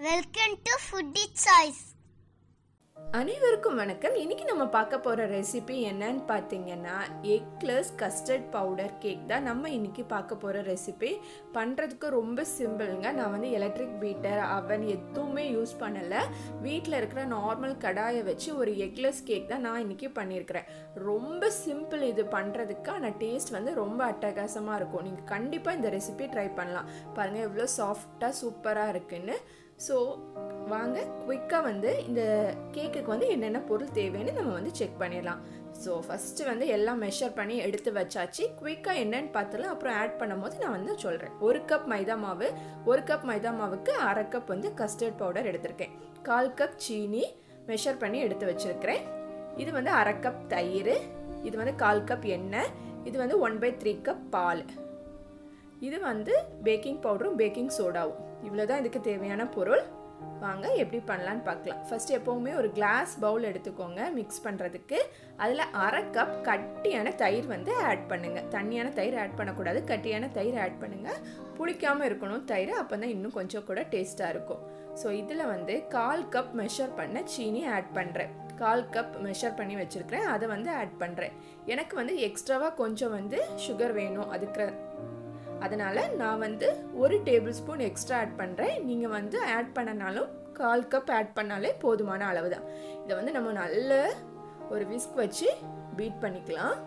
Welcome to foodie choice அனைவருக்கும் வணக்கம் இன்னைக்கு நம்ம பார்க்க போகிற ரெசிபி என்னன்னு பார்த்தீங்கன்னா எக்லெஸ் கஸ்டர்ட் பவுடர் கேக் தான் நம்ம இன்னைக்கு பார்க்க போகிற ரெசிபி பண்ணுறதுக்கு ரொம்ப சிம்பிளுங்க நான் வந்து எலக்ட்ரிக் பீட்டர் அவன் எதுவுமே யூஸ் பண்ணலை வீட்டில் இருக்கிற நார்மல் கடாயை வச்சு ஒரு எக்லெஸ் கேக் தான் நான் இன்னைக்கு பண்ணியிருக்கிறேன் ரொம்ப சிம்பிள் இது பண்ணுறதுக்கு ஆனால் டேஸ்ட் வந்து ரொம்ப அட்டகாசமாக இருக்கும் நீங்கள் கண்டிப்பாக இந்த ரெசிபி ட்ரை பண்ணலாம் பாருங்கள் எவ்வளோ சாஃப்டாக சூப்பராக இருக்குன்னு ஸோ வாங்க குயிக்காக வந்து இந்த கேக்குக்கு வந்து என்னென்ன பொருள் தேவைன்னு நம்ம வந்து செக் பண்ணிடலாம் ஸோ ஃபஸ்ட்டு வந்து எல்லாம் மெஷர் பண்ணி எடுத்து வச்சாச்சு குயிக்காக என்னன்னு பார்த்துலாம் அப்புறம் ஆட் பண்ணும்போது நான் வந்து சொல்கிறேன் ஒரு கப் மைதா மாவு ஒரு கப் மைதா மாவுக்கு அரை கப் வந்து கஸ்டர்ட் பவுடர் எடுத்திருக்கேன் கால் கப் சீனி மெஷர் பண்ணி எடுத்து வச்சுருக்கிறேன் இது வந்து அரை கப் தயிர் இது வந்து கால் கப் எண்ணெய் இது வந்து ஒன் பை த்ரீ கப் பால் இது வந்து பேக்கிங் பவுடரும் பேக்கிங் சோடாவும் இவ்வளோ தான் இதுக்கு தேவையான பொருள் வாங்க எப்படி பண்ணலான்னு பார்க்கலாம் ஃபர்ஸ்ட் எப்போவுமே ஒரு கிளாஸ் பவுல் எடுத்துக்கோங்க மிக்ஸ் பண்ணுறதுக்கு அதில் அரை கப் கட்டியான தயிர் வந்து ஆட் பண்ணுங்கள் தண்ணியான தயிர் ஆட் பண்ணக்கூடாது கட்டியான தயிர் ஆட் பண்ணுங்கள் புளிக்காமல் இருக்கணும் தயிர் அப்போ தான் இன்னும் கொஞ்சம் கூட டேஸ்ட்டாக இருக்கும் ஸோ இதில் வந்து கால் கப் மெஷர் பண்ண சீனி ஆட் பண்ணுறேன் கால் கப் மெஷர் பண்ணி வச்சுருக்கிறேன் அதை வந்து ஆட் பண்ணுறேன் எனக்கு வந்து எக்ஸ்ட்ராவாக கொஞ்சம் வந்து சுகர் வேணும் அதுக்கு அதனால் நான் வந்து ஒரு டேபிள் ஸ்பூன் எக்ஸ்ட்ரா ஆட் பண்ணுறேன் நீங்கள் வந்து ஆட் பண்ணனாலும் கால் கப் ஆட் பண்ணாலே போதுமான அளவு தான் இதை வந்து நம்ம நல்ல ஒரு விஸ்க் வச்சு பீட் பண்ணிக்கலாம்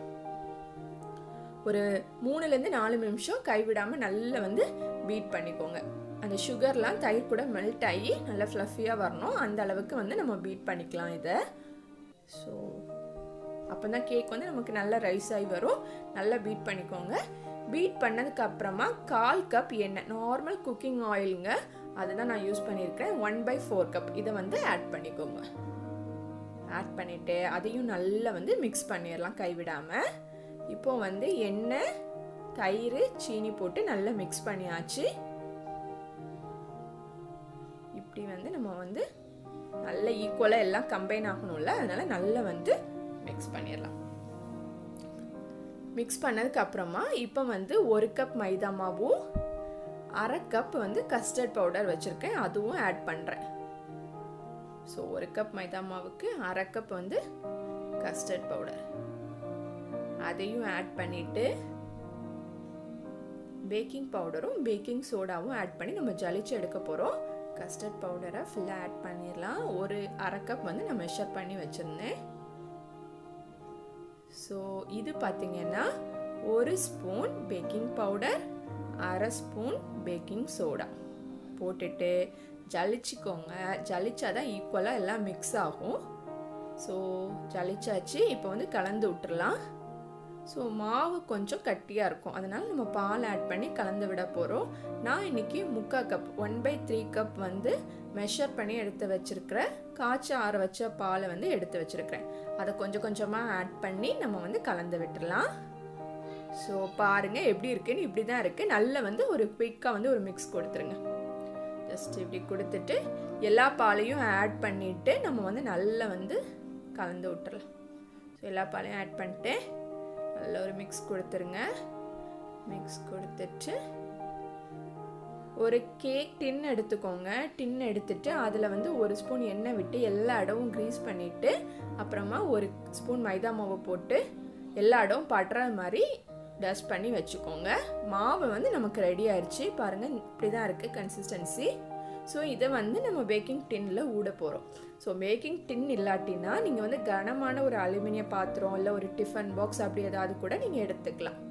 ஒரு மூணுலேருந்து நாலு நிமிஷம் கைவிடாமல் நல்லா வந்து பீட் பண்ணிக்கோங்க அந்த சுகர்லாம் தயிர் கூட மெல்ட் ஆகி நல்லா ஃப்ளஃபியாக வரணும் அந்த அளவுக்கு வந்து நம்ம பீட் பண்ணிக்கலாம் இதை ஸோ அப்போ தான் கேக் வந்து நமக்கு நல்லா ரைஸ் ஆகி வரும் நல்லா பீட் பண்ணிக்கோங்க பீட் பண்ணதுக்கு அப்புறமா கால் கப் எண்ணெய் நார்மல் குக்கிங் ஆயிலுங்க அதுதான் நான் யூஸ் பண்ணியிருக்கிறேன் ஒன் பை ஃபோர் கப் இதை வந்து ஆட் பண்ணிக்கோங்க ஆட் பண்ணிவிட்டு அதையும் நல்லா வந்து மிக்ஸ் பண்ணிடலாம் கைவிடாமல் இப்போ வந்து எண்ணெய் தயிர் சீனி போட்டு நல்லா மிக்ஸ் பண்ணியாச்சு இப்படி வந்து நம்ம வந்து நல்ல ஈக்குவலாக எல்லாம் கம்பைன் ஆகணும்ல அதனால நல்லா வந்து மிக்ஸ் பண்ணிடலாம் மிக்ஸ் பண்ணதுக்கு அப்புறமா இப்போ வந்து ஒரு கப் மைதா மாவும் அரை கப் வந்து கஸ்டர்ட் பவுடர் வச்சுருக்கேன் அதுவும் ஆட் பண்ணுறேன் ஸோ ஒரு கப் மைதா மாவுக்கு அரை கப் வந்து கஸ்டர்ட் பவுடர் அதையும் ஆட் பண்ணிவிட்டு பேக்கிங் பவுடரும் பேக்கிங் சோடாவும் ஆட் பண்ணி நம்ம ஜலிச்சு எடுக்க போகிறோம் கஸ்டர்ட் பவுடரை ஃபுல்லாக ஆட் பண்ணிடலாம் ஒரு அரை கப் வந்து நான் மெஷர் பண்ணி வச்சுருந்தேன் ஸோ இது பார்த்தீங்கன்னா ஒரு ஸ்பூன் பேக்கிங் பவுடர் அரை ஸ்பூன் பேக்கிங் சோடா போட்டுட்டு ஜலிச்சிக்கோங்க ஜலிச்சாதான் ஈக்குவலாக எல்லாம் மிக்ஸ் ஆகும் ஸோ ஜலிச்சாச்சு இப்போ வந்து கலந்து விட்டுறலாம் ஸோ மாவு கொஞ்சம் கட்டியாக இருக்கும் அதனால் நம்ம பால் ஆட் பண்ணி கலந்து விட போகிறோம் நான் இன்றைக்கி முக்கால் cup one by three cup வந்து மெஷர் பண்ணி எடுத்து வச்சுருக்கிறேன் காய்ச்சி ஆற வச்ச பாலை வந்து எடுத்து வச்சுருக்கிறேன் அதை கொஞ்சம் கொஞ்சமாக ஆட் பண்ணி நம்ம வந்து கலந்து விட்டுடலாம் ஸோ பாருங்கள் எப்படி இருக்குன்னு இப்படி தான் இருக்குது நல்ல வந்து ஒரு குயிக்காக வந்து ஒரு மிக்ஸ் கொடுத்துருங்க ஜஸ்ட் இப்படி கொடுத்துட்டு எல்லா பாலையும் ஆட் பண்ணிவிட்டு நம்ம வந்து நல்லா வந்து கலந்து விட்டுறலாம் ஸோ எல்லா பாலையும் ஆட் பண்ணிட்டு நல்ல ஒரு மிக்ஸ் கொடுத்துருங்க மிக்ஸ் கொடுத்துட்டு ஒரு கேக் டின் எடுத்துக்கோங்க டின் எடுத்துட்டு அதில் வந்து ஒரு ஸ்பூன் எண்ணெய் விட்டு எல்லா இடமும் க்ரீஸ் பண்ணிவிட்டு அப்புறமா ஒரு ஸ்பூன் மைதா மாவு போட்டு எல்லா இடமும் படுற மாதிரி டஸ்ட் பண்ணி வச்சுக்கோங்க மாவு வந்து நமக்கு ரெடி ஆயிடுச்சு பாருங்கள் இப்படி தான் இருக்குது கன்சிஸ்டன்சி ஸோ இதை வந்து நம்ம பேக்கிங் டின்னில் ஊட போகிறோம் ஸோ பேக்கிங் டின் இல்லாட்டினா நீங்கள் வந்து கனமான ஒரு அலுமினிய பாத்திரம் இல்லை ஒரு டிஃபன் பாக்ஸ் அப்படி ஏதாவது கூட நீங்கள் எடுத்துக்கலாம்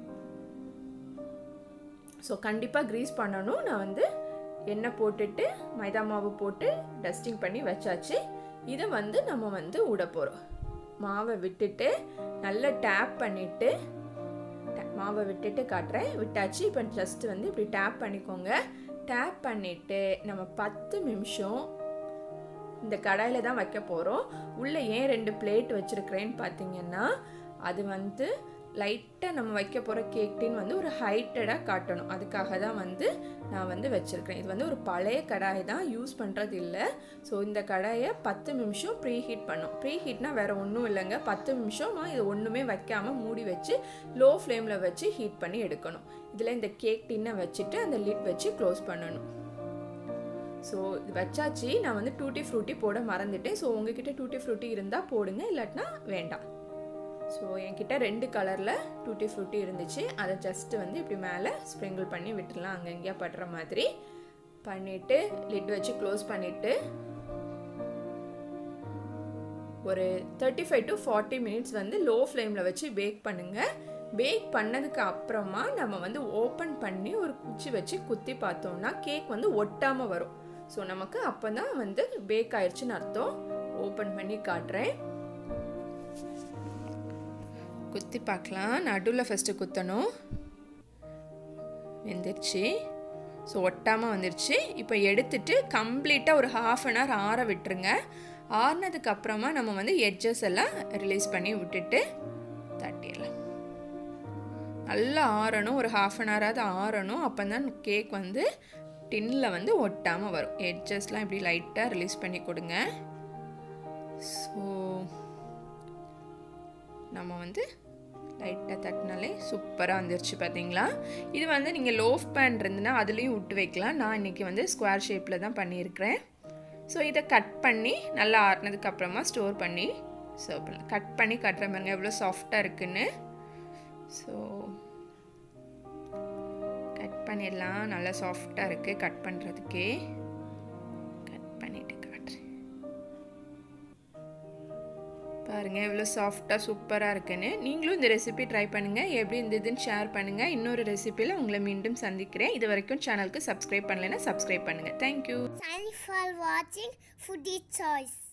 ஸோ கண்டிப்பாக க்ரீஸ் பண்ணணும் நான் வந்து எண்ணெய் போட்டுட்டு மைதா மாவு போட்டு டஸ்டிங் பண்ணி வச்சாச்சு இதை வந்து நம்ம வந்து விட போகிறோம் மாவை விட்டுட்டு நல்லா டேப் பண்ணிவிட்டு மாவை விட்டுட்டு காட்டுறேன் விட்டாச்சு இப்போ ஜஸ்ட் வந்து இப்படி டேப் பண்ணிக்கோங்க டேப் பண்ணிவிட்டு நம்ம பத்து நிமிஷம் இந்த கடாயில் தான் வைக்க போகிறோம் உள்ளே ஏன் ரெண்டு பிளேட் வச்சுருக்கிறேன்னு பார்த்தீங்கன்னா அது வந்து லைட்டாக நம்ம வைக்க போகிற கேக் டின் வந்து ஒரு ஹைட்டடாக காட்டணும் அதுக்காக தான் வந்து நான் வந்து வச்சுருக்கிறேன் இது வந்து ஒரு பழைய கடாய் தான் யூஸ் பண்ணுறது இல்லை ஸோ இந்த கடாயை பத்து நிமிஷம் ப்ரீ ஹீட் பண்ணும் ப்ரீ ஹீட்னா வேறு ஒன்றும் இல்லைங்க பத்து நிமிஷமாக இது ஒன்றுமே வைக்காமல் மூடி வச்சு லோ ஃப்ளேமில் வச்சு ஹீட் பண்ணி எடுக்கணும் இதில் இந்த கேக் டின்னை வச்சுட்டு அந்த லிட் வச்சு க்ளோஸ் பண்ணணும் ஸோ இது வச்சாச்சு நான் வந்து டூட்டி ஃப்ரூட்டி போட மறந்துட்டேன் ஸோ உங்ககிட்ட டூட்டி ஃப்ரூட்டி இருந்தால் போடுங்க இல்லாட்டினா வேண்டாம் ஸோ என்கிட்ட ரெண்டு கலரில் டூட்டி ஃப்ரூட்டி இருந்துச்சு அதை ஜஸ்ட்டு வந்து இப்படி மேலே ஸ்ப்ரிங்கிள் பண்ணி விட்டுடலாம் அங்கங்கேயா படுற மாதிரி பண்ணிவிட்டு லிட் வச்சு க்ளோஸ் பண்ணிவிட்டு ஒரு thirty five to forty minutes வந்து லோ ஃப்ளேமில் வச்சு பேக் பண்ணுங்கள் பேக் பண்ணதுக்கு அப்புறமா நம்ம வந்து ஓப்பன் பண்ணி ஒரு குச்சி வச்சு குத்தி பார்த்தோம்னா கேக் வந்து ஒட்டாமல் வரும் ஸோ நமக்கு அப்போ தான் வந்து பேக் ஆயிடுச்சுன்னு அர்த்தம் ஓப்பன் பண்ணி காட்டுறேன் குத்தி பார்க்கலாம் நடுவில் ஃபஸ்ட்டு குத்தணும் வெந்துருச்சு ஸோ ஒட்டாமல் வந்துருச்சு இப்போ எடுத்துட்டு கம்ப்ளீட்டாக ஒரு ஹாஃப் அன் ஹவர் ஆற விட்டுருங்க ஆறுனதுக்கு அப்புறமா நம்ம வந்து எட்ஜஸ் எல்லாம் ரிலீஸ் பண்ணி விட்டுட்டு தட்டிடலாம் நல்லா ஆறணும் ஒரு ஹாஃப் அன் ஹவராவது ஆறணும் அப்போ தான் கேக் வந்து டின்னில் வந்து ஒட்டாமல் வரும் எட்ஜஸ்லாம் இப்படி லைட்டாக ரிலீஸ் பண்ணி கொடுங்க ஸோ நம்ம வந்து லைட்டாக தட்டினாலே சூப்பராக வந்துருச்சு பார்த்தீங்களா இது வந்து நீங்கள் லோஃப் பேன் இருந்துன்னா அதுலேயும் விட்டு வைக்கலாம் நான் இன்றைக்கி வந்து ஸ்கொயர் ஷேப்பில் தான் பண்ணியிருக்கிறேன் ஸோ இதை கட் பண்ணி நல்லா ஆறினதுக்கு அப்புறமா ஸ்டோர் பண்ணி சர்வ் பண்ணலாம் கட் பண்ணி கட்டுற பாருங்க எவ்வளோ சாஃப்டாக இருக்குன்னு ஸோ கட் பண்ணிடலாம் நல்லா சாஃப்டாக இருக்குது கட் பண்ணுறதுக்கே கட் பண்ணிட்டு காட்டுறேன் பாருங்கள் எவ்வளோ சாஃப்டாக சூப்பராக இருக்குன்னு நீங்களும் இந்த ரெசிபி ட்ரை பண்ணுங்கள் எப்படி இருந்ததுன்னு ஷேர் பண்ணுங்கள் இன்னொரு ரெசிபியில் உங்களை மீண்டும் சந்திக்கிறேன் இது வரைக்கும் சேனலுக்கு சப்ஸ்கிரைப் பண்ணலைன்னா சப்ஸ்கிரைப் பண்ணுங்கள் thank you Thank you for watching Foodie Choice.